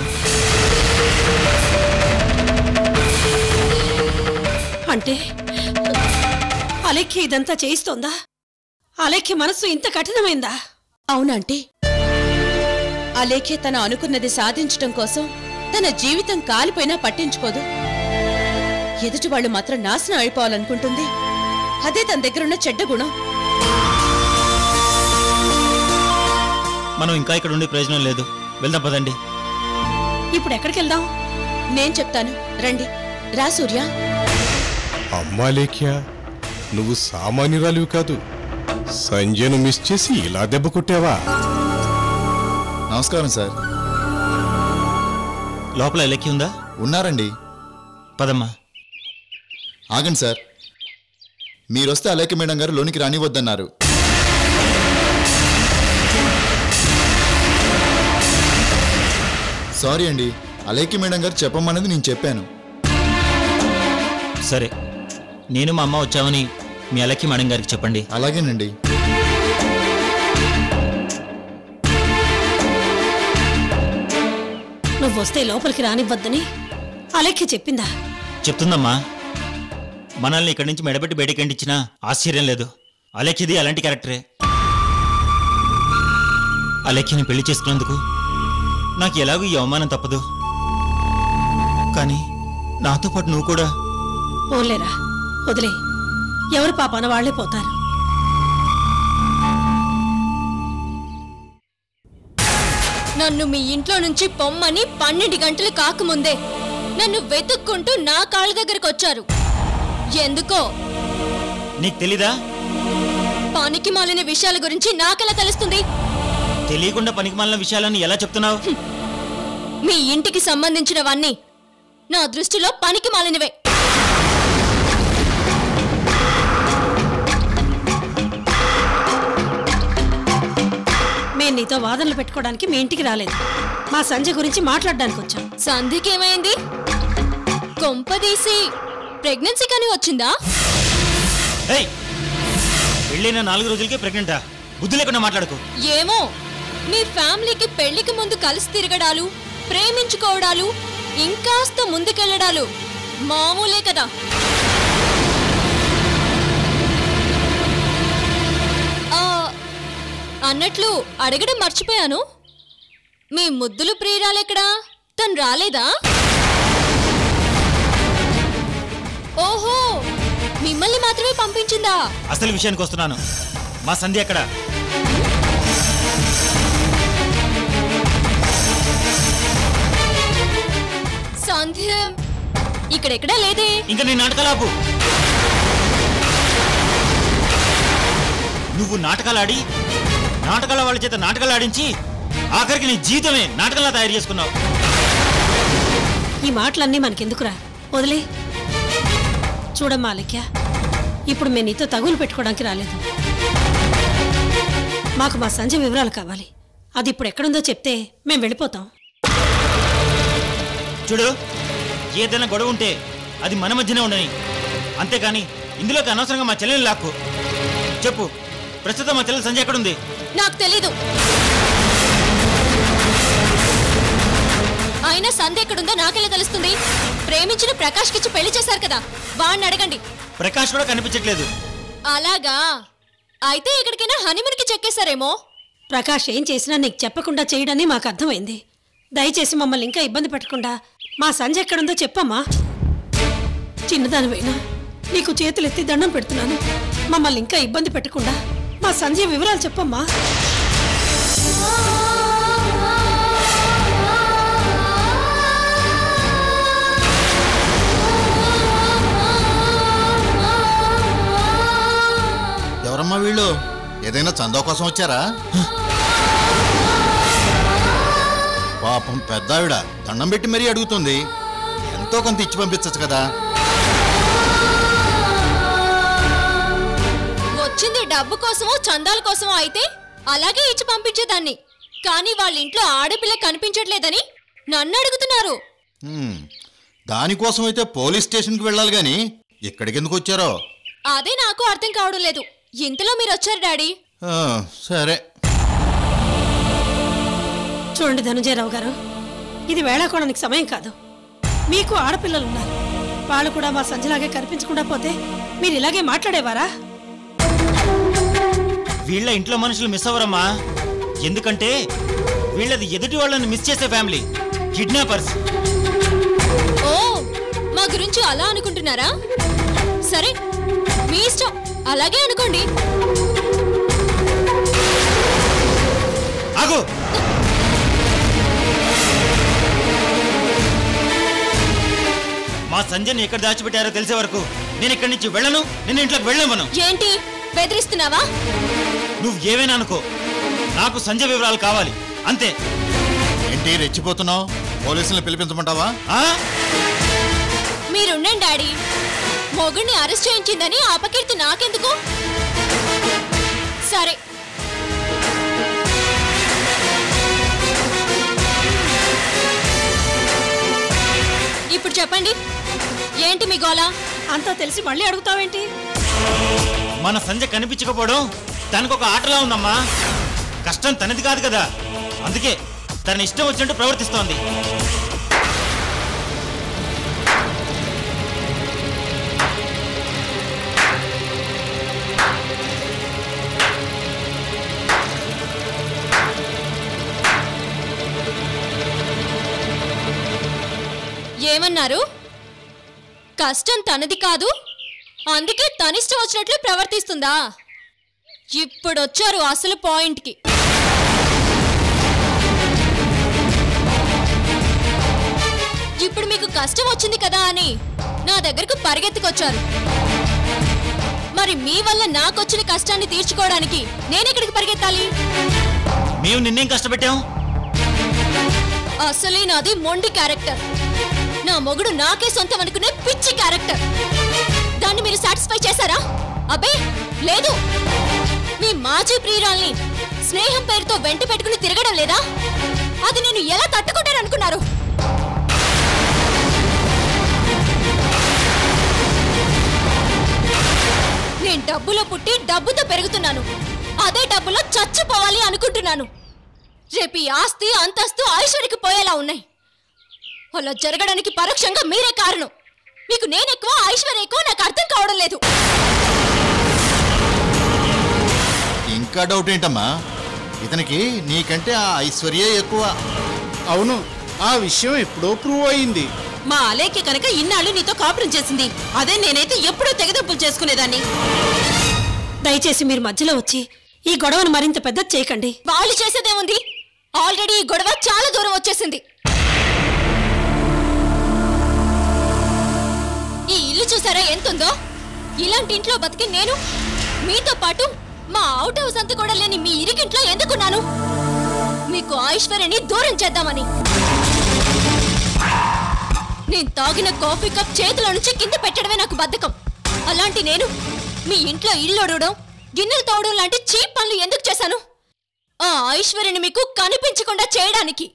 అంటే అలేఖ్య ఇదంతా చేయిస్తోందా అలేఖ్య మనస్సు ఇంత కఠినమైందా అవునంటే అలేఖ్య తన అనుకున్నది సాధించటం కోసం తన జీవితం కాలిపోయినా పట్టించుకోదు ఎదుటి వాళ్ళు మాత్రం నాశనం అయిపోవాలనుకుంటుంది అదే తన దగ్గరున్న చెడ్డ గుణం మనం ఇంకా ఇక్కడ ఉండే ప్రయోజనం లేదు వెళ్దాం పదండి ఇప్పుడు ఎక్కడికి వెళ్దాం నేను చెప్తాను రండి రా సూర్య అమ్మా లేఖ్య నువ్వు సామాన్యురాలివి కాదు సంజయ్ను మిస్ చేసి ఇలా దెబ్బ కొట్టావా నమస్కారం సార్ లోపల ఎలక్కి ఉందా ఉన్నారండి పదమ్మా ఆగండి సార్ మీరొస్తే అలేక మేడం గారు లోనికి రానివద్దన్నారు సారీ అండి అలేకి మేడం గారు చెప్పమన్నది నేను చెప్పాను సరే నేను మా అమ్మ వచ్చామని మీ అలక్కి మేడం గారికి చెప్పండి అలాగేనండి నువ్వు వస్తే లోపలికి రానివ్వద్దని అలేఖ్య చెప్పిందా చెప్తుందమ్మా మనల్ని ఇక్కడి నుంచి మెడబెట్టి బయటికి ఎండించినా ఆశ్చర్యం లేదు అలెక్కిది అలాంటి క్యారెక్టరే అలెక్కిని పెళ్లి చేసుకున్నందుకు నాకు ఎలాగూ ఈ అవమానం తప్పదు కానీ నాతో పాటు నువ్వు కూడా పోలేరా వదిలే ఎవరు పాపాన వాళ్లే పోతారు నన్ను మీ ఇంట్లో నుంచి పొమ్మని పన్నెండు గంటలు కాకముందే నన్ను వెతుక్కుంటూ నా కాళ్ళ దగ్గరకు వచ్చారు ఎందుకో నీకు తెలీదా పనికి మాలిన విషయాల గురించి నాకెలా తెలుస్తుంది తెలియకుండా పనికిమాలిన విషయాలను ఎలా చెప్తున్నావు మీ ఇంటికి సంబంధించినవన్నీ నా దృష్టిలో పనికి మాలినవే మేము నీతో వాదనలు పెట్టుకోవడానికి మీ ఇంటికి రాలేదు మా సంజయ్ గురించి మాట్లాడడానికి వచ్చాం సంధికి ఏమైంది కొంపదీసి ప్రెగ్నెన్సీ కానీ వచ్చిందా ఏయ్ పెళ్ళైన నాలుగు రోజులకే ప్రెగ్నెంటా బుద్ధి లేకుండా మాట్లాడుకో ఏమో మీ ఫ్యామిలీకి పెళ్లికి ముందు కలిసి తిరగడాలు ప్రేమించుకోవడాలు ఇంకాస్త ముందుకెళ్ళడాలు మామూలే కదా ఆ, అన్నట్లు అడగడం మర్చిపోయాను మీ ముద్దులు ప్రియురాలెక్కడా తను రాలేదా ఓహో మిమ్మల్ని మాత్రమే పంపించిందా అసలు విషయానికి వస్తున్నాను మా సంధ్య ఎక్కడ సంధ్య ఇక్కడెక్కడా లేదే ఇంకా నీ నాటకాలాపు నువ్వు నాటకాలు ఆడి నాటకాల వాళ్ళ చేత నాటకాలు ఆడించి ఆఖరికి నీ జీవితమే నాటకంలా తయారు చేసుకున్నావు ఈ మాటలన్నీ మనకెందుకురా వదిలే చూడమ్మా అలెక్య ఇప్పుడు మేము నీతో తగులు పెట్టుకోవడానికి రాలేదు మాకు మా సంజయ్ వివరాలు కావాలి అది ఇప్పుడు ఎక్కడుందో చెప్తే మేము వెళ్ళిపోతాం చూడు ఏదైనా గొడవ ఉంటే అది మన మధ్యనే ఉండని అంతేకాని ఇందులోకి అనవసరంగా మా చెల్లెని లాక్కు చెప్పు ప్రస్తుతం మా చెల్లెలు సంజయ్ ఎక్కడుంది నాకు తెలీదు అయినా సంధ్య ఎక్కడుందో నాకెలా తెలుస్తుంది ప్రేమించిన ప్రకాష్కిచ్చి పెళ్లి చేశారు కదా వాణ్ణి అడగండి ప్రకాష్ కూడా కనిపించట్లేదు అలాగా అయితే ఎక్కడికైనా హనీమూన్కి చెక్కేశారేమో ప్రకాష్ ఏం చేసినా నీకు చెప్పకుండా చేయడని మాకు అర్థమైంది దయచేసి మమ్మల్ని ఇంకా ఇబ్బంది పెట్టకుండా మా సంజయ్ ఎక్కడుందో చెప్పమ్మా చిన్నదానివైనా నీకు చేతులు ఎత్తి దండం పెడుతున్నాను మమ్మల్ని ఇంకా ఇబ్బంది పెట్టకుండా మా సంజయ్ వివరాలు చెప్పమ్మా ఎవరమ్మా వీళ్ళు ఏదైనా చందా కోసం వచ్చారా పాపం పెద్ద ఆవిడ దండం పెట్టి మరీ అడుగుతుంది ఎంతో కొంత ఇచ్చి పంపించచ్చు కదా వచ్చింది డబ్బు కోసమో చందాల కోసమో అయితే అలాగే ఇచ్చి పంపించేదాన్ని కానీ వాళ్ళ ఇంట్లో ఆడపిల్ల కనిపించట్లేదని నన్ను అడుగుతున్నారు హ్మ్. దానికోసం అయితే పోలీస్ స్టేషన్కి వెళ్ళాలి కానీ ఇక్కడికి ఎందుకు వచ్చారో అదే నాకు అర్థం కావడం లేదు ఇంతలో మీరు వచ్చారు డాడీ ఆ, సరే చూడండి ధనుంజయరావు గారు ఇది వేళాకోవడానికి సమయం కాదు మీకు ఆడపిల్లలు ఉన్నారు వాళ్ళు కూడా మా సంజలాగే కనిపించకుండా పోతే మీరు ఇలాగే మాట్లాడేవారా వీళ్ళ ఇంట్లో మనుషులు మిస్ అవ్వరమ్మా ఎందుకంటే వీళ్ళది ఎదుటి వాళ్ళని మిస్ చేసే ఫ్యామిలీ కిడ్నాపర్స్ ఓ మా గురించి అలా అనుకుంటున్నారా సరే మీ ఇష్టం అలాగే అనుకోండి ఆగు మా సంజయ్ని ఎక్కడ దాచిపెట్టారో తెలిసే వరకు నేను ఇక్కడి నుంచి వెళ్ళను నేను ఇంట్లోకి వెళ్ళమను ఏంటి బెదిరిస్తున్నావా నువ్వు ఏమైనా అనుకో నాకు సంజయ్ వివరాలు కావాలి అంతే ఏంటి రెచ్చిపోతున్నావు పోలీసులను పిలిపించమంటావా ఆ? మీరుండండి డాడీ మొగుడిని అరెస్ట్ చేయించిందని అపకీర్తి నాకెందుకు సరే ఇప్పుడు చెప్పండి ఏంటి మీ గోల అంతా తెలిసి మళ్ళీ అడుగుతావేంటి మన సంజయ్ కనిపించకపోవడం తనకు ఒక ఆటలా ఉందమ్మా కష్టం తనది కాదు కదా అందుకే తన ఇష్టం వచ్చినట్టు ప్రవర్తిస్తోంది ఏమన్నారు కష్టం తనది కాదు అందుకే తనిష్టం వచ్చినట్లు ప్రవర్తిస్తుందా ఇప్పుడు వచ్చారు అసలు పాయింట్కి ఇప్పుడు మీకు కష్టం వచ్చింది కదా అని నా దగ్గరకు పరిగెత్తుకొచ్చారు మరి మీ వల్ల నాకొచ్చిన కష్టాన్ని తీర్చుకోవడానికి నేనెక్కడికి పరిగెత్తాలి మేము నిన్నేం కష్టపెట్టాం అసలే నాది మొండి క్యారెక్టర్ నా మొగుడు నాకే సొంతం అనుకునే పిచ్చి క్యారెక్టర్ దాన్ని మీరు సాటిస్ఫై చేశారా అబ్బే లేదు మీ మాజీ ప్రియురాల్ని స్నేహం పేరుతో వెంట పెట్టుకుని తిరగడం లేదా అది నేను ఎలా తట్టుకుంటాననుకున్నారు నేను డబ్బులో పుట్టి డబ్బుతో పెరుగుతున్నాను అదే డబ్బులో చచ్చిపోవాలి అనుకుంటున్నాను రేపు ఈ ఆస్తి అంతస్తు ఐశ్వర్యకి పోయేలా ఉన్నాయి అలా జరగడానికి పరోక్షంగా మీరే కారణం మీకు నేనెక్కువ ఐశ్వర్య ఎక్కువ నాకు అర్థం కావడం లేదు ఇంకా డౌట్ ఏంటమ్మా ఇతనికి నీకంటే ఆ ఐశ్వర్యే ఎక్కువ అవును ఆ విషయం ఎప్పుడో ప్రూవ్ అయింది మా అలేఖ్య కనుక ఇన్నాళ్ళు నీతో కాపురం చేసింది అదే నేనైతే ఎప్పుడూ తెగదప్పులు చేసుకునేదాన్ని దయచేసి మీరు మధ్యలో వచ్చి ఈ గొడవను మరింత పెద్ద చేయకండి వాళ్ళు చేసేదేముంది ఆల్రెడీ ఈ గొడవ చాలా దూరం వచ్చేసింది ఈ ఇల్లు చూసారా ఎంతుందో ఇలాంటి ఇంట్లో బతికి నేను మీతో పాటు మా అవుట్ హౌస్ అంతా కూడా లేని మీ ఇరిగింట్లో ఎందుకున్నాను మీకు ఐశ్వర్యని దూరం చేద్దామని నేను తాగిన కాఫీ కప్ చేతిలో నుంచి కింద పెట్టడమే నాకు బద్ధకం అలాంటి నేను మీ ఇంట్లో ఇల్లు ఒడవడం గిన్నెలు తోవడం లాంటి చీప్ పనులు ఎందుకు చేశాను ఆ ఐశ్వర్యని మీకు కనిపించకుండా చేయడానికి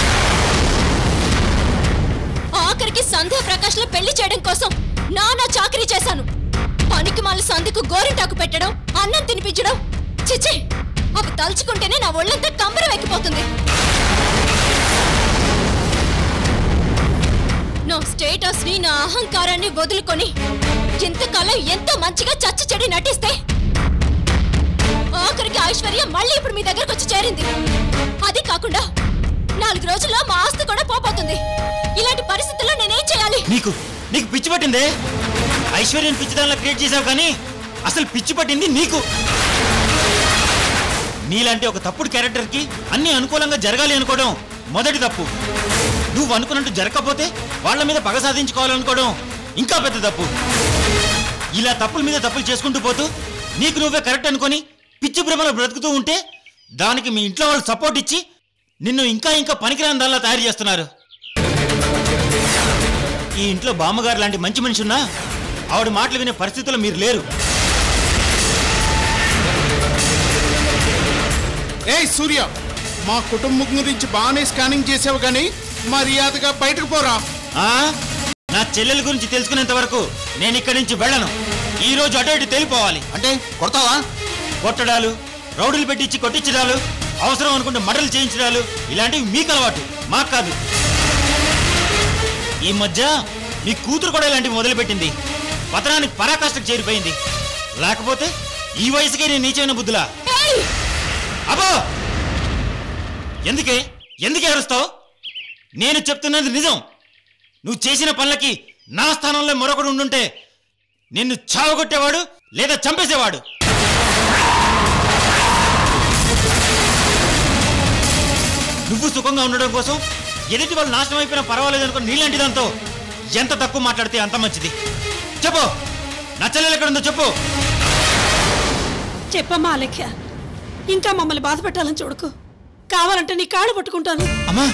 ఆఖరికి సంధ్యా ప్రకాష్ లో పెళ్లి చేయడం కోసం నానా చాకరీ చేశాను పనికి మాల సంధికు గోరింటాకు పెట్టడం అన్నం తినిపించడం చిచి అవి తలుచుకుంటేనే నా ఒళ్ళంతా కంబరం ఎక్కిపోతుంది నా స్టేటస్ ని నా అహంకారాన్ని వదులుకొని ఇంతకాలం ఎంతో మంచిగా చచ్చి చెడి నటిస్తే ఆఖరికి ఐశ్వర్య మళ్ళీ ఇప్పుడు మీ దగ్గరకు వచ్చి చేరింది అది కాకుండా నాలుగు రోజుల్లో మా ఆస్తి కూడా పోపోతుంది ఇలాంటి పరిస్థితుల్లో నేనేం చేయాలి నీకు నీకు పిచ్చి పట్టిందే ఐశ్వర్యం పిచ్చిదానిలా క్రియేట్ చేసావు కానీ అసలు పిచ్చి పట్టింది నీకు నీలాంటి ఒక తప్పుడు క్యారెక్టర్కి అన్ని అనుకూలంగా జరగాలి అనుకోవడం మొదటి తప్పు నువ్వు అనుకున్నట్టు జరగకపోతే వాళ్ళ మీద పగ సాధించుకోవాలనుకోవడం ఇంకా పెద్ద తప్పు ఇలా తప్పుల మీద తప్పులు చేసుకుంటూ పోతూ నీకు నువ్వే కరెక్ట్ అనుకొని పిచ్చి భ్రమలో బ్రతుకుతూ ఉంటే దానికి మీ ఇంట్లో వాళ్ళు సపోర్ట్ ఇచ్చి నిన్ను ఇంకా ఇంకా పనికిరాని దానిలా తయారు చేస్తున్నారు ఈ ఇంట్లో బామ్మగారు లాంటి మంచి మనిషి ఉన్నా ఆవిడ మాటలు వినే పరిస్థితుల్లో మీరు లేరు ఏయ్ సూర్య మా కుటుంబం గురించి బాగానే స్కానింగ్ చేసావు కానీ మర్యాదగా బయటకు పోరా ఆ? నా చెల్లెల గురించి తెలుసుకునేంత వరకు నేను ఇక్కడి నుంచి వెళ్ళను ఈ రోజు అటు ఇటు తెలిపోవాలి అంటే కొడతావా కొట్టడాలు రౌడీలు పెట్టించి కొట్టించడాలు అవసరం అనుకుంటే మడలు చేయించడాలు ఇలాంటివి మీకు అలవాటు మాకు కాదు ఈ మధ్య మీ కూతురు కూడా ఇలాంటివి మొదలుపెట్టింది పతనానికి పరాకాష్ఠకు చేరిపోయింది లేకపోతే ఈ వయసుకే నేను నీచమైన బుద్ధులా అబ్బో ఎందుకే ఎందుకే అరుస్తావు నేను చెప్తున్నది నిజం నువ్వు చేసిన పనులకి నా స్థానంలో మరొకడు ఉండుంటే నిన్ను చావగొట్టేవాడు లేదా చంపేసేవాడు నువ్వు సుఖంగా ఉండడం కోసం ఎదుటి వాళ్ళు నాశనం అయిపోయినా పర్వాలేదు అనుకుని నీలాంటి దాంతో ఎంత తక్కువ మాట్లాడితే అంత మంచిది చెప్పు నా చెల్లెలు ఎక్కడుందో చెప్పు చెప్పమ్మా అలేఖ్య ఇంకా మమ్మల్ని బాధ పెట్టాలని చూడకు కావాలంటే నీ కాళ్ళు పట్టుకుంటాను అమ్మా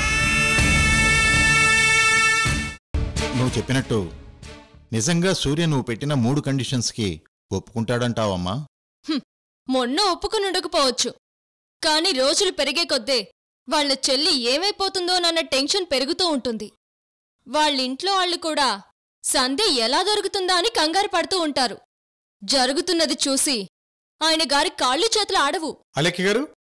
నువ్వు చెప్పినట్టు నిజంగా సూర్య నువ్వు పెట్టిన మూడు కండిషన్స్కి ఒప్పుకుంటాడంటావమ్మా మొన్న ఒప్పుకుని ఉండకపోవచ్చు కాని రోజులు పెరిగే కొద్దే వాళ్ళ చెల్లి ఏమైపోతుందోనన్న టెన్షన్ పెరుగుతూ ఉంటుంది వాళ్ళింట్లో వాళ్ళు కూడా సంధ్య ఎలా దొరుకుతుందా అని కంగారు పడుతూ ఉంటారు జరుగుతున్నది చూసి ఆయన గారి కాళ్ళు చేతులు ఆడవు అలెక్కి గారు